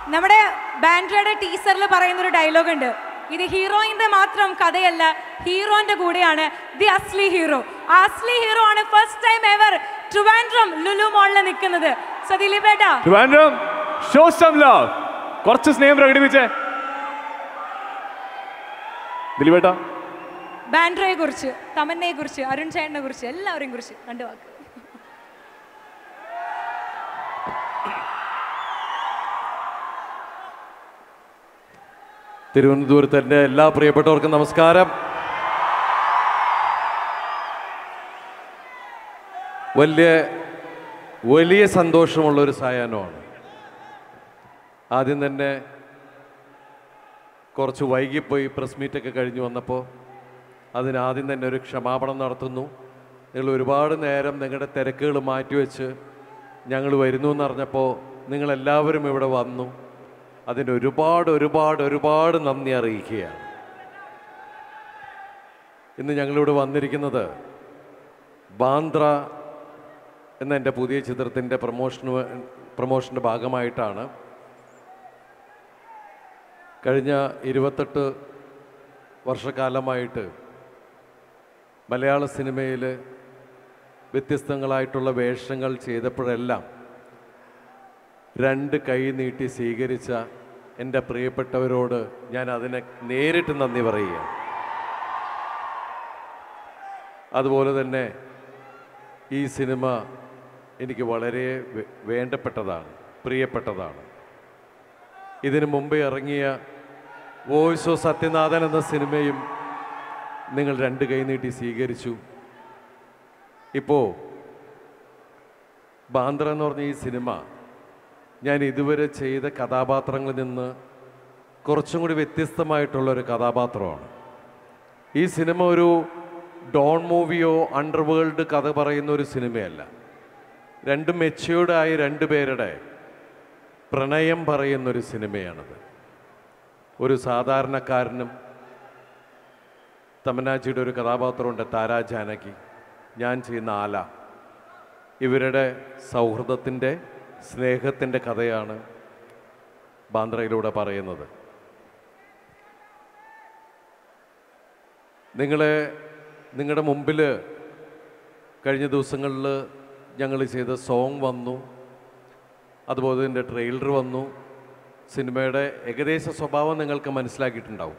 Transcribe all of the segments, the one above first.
നമ്മുടെ ബാൻഡ്രയുടെ ടീസറിൽ പറയുന്ന ഒരു ഡയലോഗ് ഉണ്ട് ഇത് ഹീറോയിന്റെ മാത്രം കഥയല്ല ഹീറോന്റെ കൂടെയാണ് ദി അസ്ലി ഹീറോ ആ അസ്ലി ഹീറോ ആണ് first time ever Trivandrum Lulu മോളിൽ നിൽക്കുന്നത് സോ ദിലീപേട്ടാ ട്രിവാൻഡ്രം ഷോ സം ലവ് കുറച്ച് സ്നേഹം പ്രകടിപ്പിച്ചേ ദിലീപേട്ടാ ബാൻഡ്രയെ കുറിച്ച് തമന്നയെ കുറിച്ച് അരുൺ ചേട്ടനെ കുറിച്ച് എല്ലാവരെയും കുറിച്ച് രണ്ട് വാക്ക് തിരുവനന്തപുരത്ത് എൻ്റെ എല്ലാ പ്രിയപ്പെട്ടവർക്കും നമസ്കാരം വലിയ വലിയ സന്തോഷമുള്ളൊരു സായാഹ്നമാണ് ആദ്യം തന്നെ കുറച്ച് വൈകിപ്പോയി പ്രസ് മീറ്റൊക്കെ കഴിഞ്ഞ് വന്നപ്പോൾ അതിനാദ്യം തന്നെ ഒരു ക്ഷമാപണം നടത്തുന്നു നിങ്ങൾ ഒരുപാട് നേരം നിങ്ങളുടെ തിരക്കുകൾ മാറ്റിവെച്ച് ഞങ്ങൾ വരുന്നു എന്നറിഞ്ഞപ്പോൾ നിങ്ങളെല്ലാവരും ഇവിടെ വന്നു അതിന് ഒരുപാട് ഒരുപാട് ഒരുപാട് നന്ദി അറിയിക്കുകയാണ് ഇന്ന് ഞങ്ങളിവിടെ വന്നിരിക്കുന്നത് ബാന്ദ്ര എന്ന എൻ്റെ പുതിയ ചിത്രത്തിൻ്റെ പ്രൊമോഷന് വേ- പ്രൊമോഷൻ്റെ ഭാഗമായിട്ടാണ് കഴിഞ്ഞ ഇരുപത്തെട്ട് വർഷക്കാലമായിട്ട് മലയാള സിനിമയിൽ വ്യത്യസ്തങ്ങളായിട്ടുള്ള വേഷങ്ങൾ ചെയ്തപ്പോഴെല്ലാം രണ്ട് കൈ നീട്ടി സ്വീകരിച്ച എൻ്റെ പ്രിയപ്പെട്ടവരോട് ഞാൻ അതിനെ നേരിട്ട് നന്ദി പറയുകയാണ് അതുപോലെ തന്നെ ഈ സിനിമ എനിക്ക് വളരെ വേ- വേണ്ടപ്പെട്ടതാണ് പ്രിയപ്പെട്ടതാണ് ഇതിനു മുമ്പ് ഇറങ്ങിയ വോയിസ് ഓഫ് സത്യനാഥൻ എന്ന സിനിമയും നിങ്ങൾ രണ്ട് കൈ നീട്ടി സ്വീകരിച്ചു ഇപ്പോൾ ബാന്ദ്ര എന്ന് പറഞ്ഞ ഈ സിനിമ ഞാൻ ഇതുവരെ ചെയ്ത കഥാപാത്രങ്ങളിൽ നിന്ന് കുറച്ചും കൂടി വ്യത്യസ്തമായിട്ടുള്ള ഒരു കഥാപാത്രമാണ് ഈ സിനിമ ഒരു ഡോൺ മൂവിയോ അണ്ടർവേൾഡ് കഥ പറയുന്ന ഒരു സിനിമയല്ല രണ്ട് മെച്യൂർഡായ രണ്ട് പേരുടെ പ്രണയം പറയുന്നൊരു സിനിമയാണത് ഒരു സാധാരണക്കാരനും തമന്നാജിയുടെ ഒരു കഥാപാത്രമുണ്ട് താരാ ജാനകി ഞാൻ ചെയ്യുന്ന ആല ഇവരുടെ സൗഹൃദത്തിൻ്റെ സ്നേഹത്തിൻ്റെ കഥയാണ് ബാന്ദ്രയിലൂടെ പറയുന്നത് നിങ്ങളെ നിങ്ങളുടെ മുമ്പിൽ കഴിഞ്ഞ ദിവസങ്ങളിൽ ഞങ്ങൾ ചെയ്ത സോങ് വന്നു അതുപോലെ തന്നെ ട്രെയിലർ വന്നു സിനിമയുടെ ഏകദേശ സ്വഭാവം നിങ്ങൾക്ക് മനസ്സിലാക്കിയിട്ടുണ്ടാവും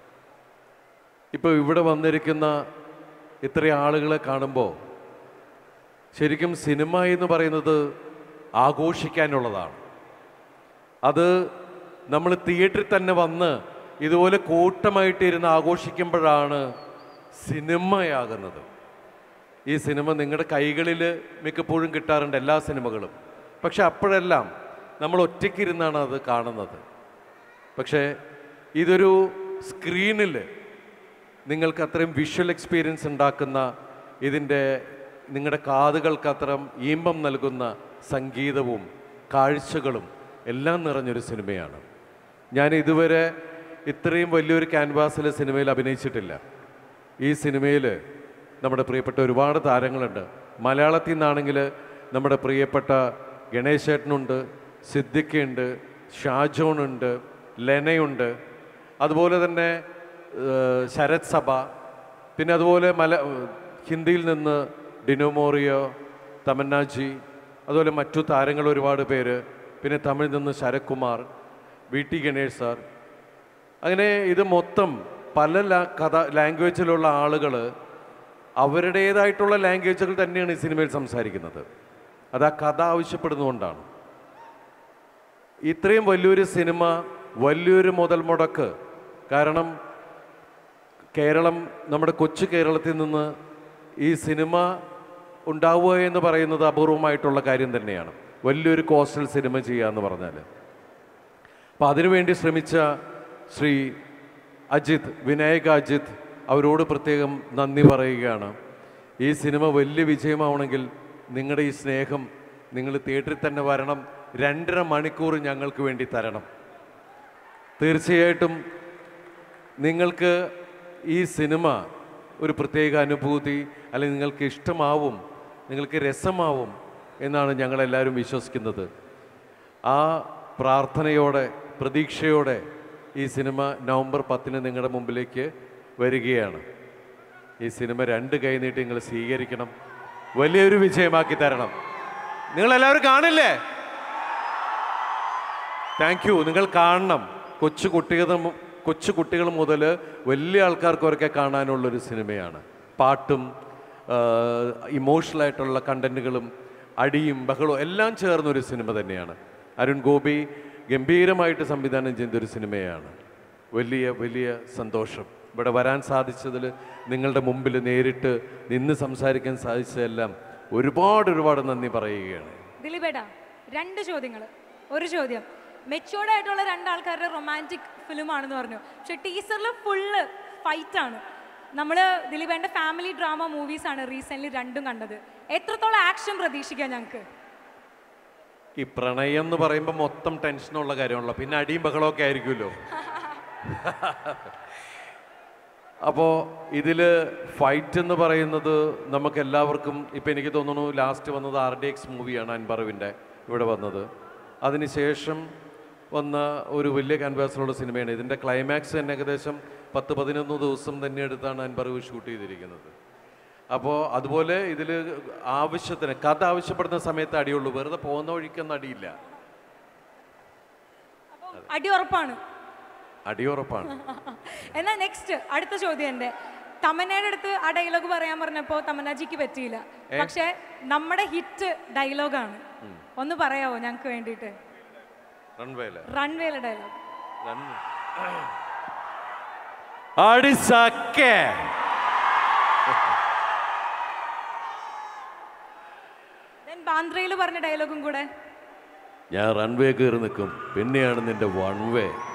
ഇപ്പോൾ ഇവിടെ വന്നിരിക്കുന്ന ഇത്രയും ആളുകളെ കാണുമ്പോൾ ശരിക്കും സിനിമ എന്ന് പറയുന്നത് ആഘോഷിക്കാനുള്ളതാണ് അത് നമ്മൾ തിയേറ്ററിൽ തന്നെ വന്ന് ഇതുപോലെ കൂട്ടമായിട്ട് ഇരുന്ന് ആഘോഷിക്കുമ്പോഴാണ് സിനിമയാകുന്നത് ഈ സിനിമ നിങ്ങളുടെ കൈകളിൽ മിക്കപ്പോഴും കിട്ടാറുണ്ട് എല്ലാ സിനിമകളും പക്ഷെ അപ്പോഴെല്ലാം നമ്മൾ ഒറ്റയ്ക്കിരുന്നാണ് അത് കാണുന്നത് പക്ഷേ ഇതൊരു സ്ക്രീനിൽ നിങ്ങൾക്ക് അത്രയും വിഷ്വൽ എക്സ്പീരിയൻസ് ഉണ്ടാക്കുന്ന ഇതിൻ്റെ നിങ്ങളുടെ കാതുകൾക്ക് അത്രയും ഈമ്പം നൽകുന്ന സംഗീതവും കാഴ്ചകളും എല്ലാം നിറഞ്ഞൊരു സിനിമയാണ് ഞാൻ ഇതുവരെ ഇത്രയും വലിയൊരു ക്യാൻവാസിൽ സിനിമയിൽ അഭിനയിച്ചിട്ടില്ല ഈ സിനിമയിൽ നമ്മുടെ പ്രിയപ്പെട്ട ഒരുപാട് താരങ്ങളുണ്ട് മലയാളത്തിൽ നിന്നാണെങ്കിൽ നമ്മുടെ പ്രിയപ്പെട്ട ഗണേശേട്ടനുണ്ട് സിദ്ദിഖയുണ്ട് ഷാജോണുണ്ട് ലെനയുണ്ട് അതുപോലെ തന്നെ ഏഹ്, ശരത് സഭ പിന്നെ അതുപോലെ മല ഹിന്ദിയിൽ നിന്ന് ഡിനോമോറിയോ തമന്നാജി അതുപോലെ മറ്റു താരങ്ങൾ ഒരുപാട് പേര് പിന്നെ തമിഴിൽ നിന്ന് Sarathkumar V T Ganesh sir അങ്ങനെ ഇത് മൊത്തം പല ലാ കഥ ലാംഗ്വേജിലുള്ള ആളുകൾ അവരുടേതായിട്ടുള്ള ലാംഗ്വേജുകൾ തന്നെയാണ് ഈ സിനിമയിൽ സംസാരിക്കുന്നത് അത് ആ കഥ ആവശ്യപ്പെടുന്നതുകൊണ്ടാണ് ഇത്രയും വലിയൊരു സിനിമ വലിയൊരു മുതൽ മുടക്ക് കാരണം കേരളം നമ്മുടെ കൊച്ചു കേരളത്തിൽ നിന്ന് ഈ സിനിമ ഉണ്ടാവുക എന്ന് പറയുന്നത് അപൂർവമായിട്ടുള്ള കാര്യം തന്നെയാണ് വലിയൊരു കോസ്റ്റൽ സിനിമ ചെയ്യുക എന്ന് പറഞ്ഞാൽ അപ്പം അതിനുവേണ്ടി ശ്രമിച്ച ശ്രീ അജിത് വിനായക അജിത് അവരോട് പ്രത്യേകം നന്ദി പറയുകയാണ് ഈ സിനിമ വലിയ വിജയമാവണമെങ്കിൽ നിങ്ങളുടെ ഈ സ്നേഹം നിങ്ങൾ തിയേറ്ററിൽ തന്നെ വരണം രണ്ടര മണിക്കൂർ ഞങ്ങൾക്ക് വേണ്ടി തരണം തീർച്ചയായിട്ടും നിങ്ങൾക്ക് ഈ സിനിമ ഒരു പ്രത്യേക അനുഭൂതി അല്ലെങ്കിൽ നിങ്ങൾക്ക് ഇഷ്ടമാവും നിങ്ങൾക്ക് രസമാവും എന്നാണ് ഞങ്ങളെല്ലാവരും വിശ്വസിക്കുന്നത് ആ പ്രാർത്ഥനയോടെ പ്രതീക്ഷയോടെ ഈ സിനിമ നവംബർ പത്തിന് നിങ്ങളുടെ മുമ്പിലേക്ക് വരികയാണ് ഈ സിനിമ രണ്ട് കൈ നീട്ടി നിങ്ങൾ സ്വീകരിക്കണം വലിയൊരു വിജയമാക്കി തരണം നിങ്ങളെല്ലാവരും കാണില്ലേ താങ്ക് യു നിങ്ങൾ കാണണം കൊച്ചു കുട്ടികൾ കൊച്ചു കുട്ടികൾ മുതൽ വലിയ ആൾക്കാർക്കൊക്കെ കാണാനുള്ളൊരു സിനിമയാണ് പാട്ടും ഇമോഷണലായിട്ടുള്ള കണ്ടന്റുകളും അടിയും ബഹളവും എല്ലാം ചേർന്നൊരു സിനിമ തന്നെയാണ് അരുൺ ഗോപി ഗംഭീരമായിട്ട് സംവിധാനം ചെയ്തൊരു സിനിമയാണ് വലിയ വലിയ സന്തോഷം ഇവിടെ വരാൻ സാധിച്ചതിൽ നിങ്ങളുടെ മുമ്പിൽ നേരിട്ട് നിന്ന് സംസാരിക്കാൻ സാധിച്ചതെല്ലാം ഒരുപാട് ഒരുപാട് നന്ദി പറയുകയാണ് ദിലീപേട്ടാ രണ്ട് ചോദ്യങ്ങൾ ഒരു ചോദ്യം മെച്ചോർഡ് ആയിട്ടുള്ള രണ്ടാൾക്കാരുടെ റൊമാൻറ്റിക് ഫിലിം ആണെന്ന് പറഞ്ഞു പക്ഷെ ടീസറിൽ ഫുള്ള് ഫൈറ്റ് ആണ് നമ്മൾ ദിലീപേന്റെ ഫാമിലി ഡ്രാമ മൂവീസ് ആണ് റീസെന്റ് രണ്ടും കണ്ടത് എത്രത്തോളം ആക്ഷൻ പ്രതീക്ഷിക്കാം ഞങ്ങൾക്ക് ഈ പ്രണയം എന്ന് പറയുമ്പോൾ മൊത്തം ടെൻഷനുള്ള കാര്യമാണല്ലോ പിന്നെ അടിയും ബഹളമൊക്കെ ആയിരിക്കുമല്ലോ അപ്പോൾ ഇതിൽ ഫൈറ്റ് എന്ന് പറയുന്നത് നമുക്ക് എല്ലാവർക്കും ഇപ്പം എനിക്ക് തോന്നുന്നു ലാസ്റ്റ് വന്നത് ആർ ഡി എക്സ് മൂവിയാണ് അൻപറവിൻ്റെ ഇവിടെ വന്നത് അതിനുശേഷം വന്ന ഒരു വലിയ ക്യാൻവാസിലുള്ള സിനിമയാണ് ഇതിൻ്റെ ക്ലൈമാക്സ് തന്നെ ഏകദേശം പത്ത് പതിനൊന്ന് ദിവസം തന്നെ എടുത്താണ് അൻപറവ് ഷൂട്ട് ചെയ്തിരിക്കുന്നത് അപ്പോൾ അതുപോലെ ഇതിൽ ആവശ്യത്തിന് കഥ ആവശ്യപ്പെടുന്ന സമയത്ത് അടിയുള്ളൂ വെറുതെ പോകുന്ന വഴിക്കൊന്നും അടിയില്ല അടി ഉറപ്പാണ് അടിയുറപ്പാണ് എന്നാൽ നെക്സ്റ്റ് അടുത്ത ചോദ്യം എൻ്റെ തമന്നയുടെ അടുത്ത് ആ ഡയലോഗ് പറയാൻ പറഞ്ഞപ്പോൾ തമന്നാജിക്ക് പറ്റിയില്ല പക്ഷെ നമ്മുടെ ഹിറ്റ് ഡയലോഗാണ് ഒന്ന് പറയാവോ ഞങ്ങൾക്ക് വേണ്ടിയിട്ട് റൺവേല റൺവേയിലെ ഡയലോഗ് അടിസക്കേ ദെൻ ബാന്ദ്രയിൽ പറഞ്ഞ ഡയലോഗും കൂടെ ഞാൻ റൺവേ കയറി നിൽക്കും പിന്നെയാണ് നിന്റെ വൺ വേ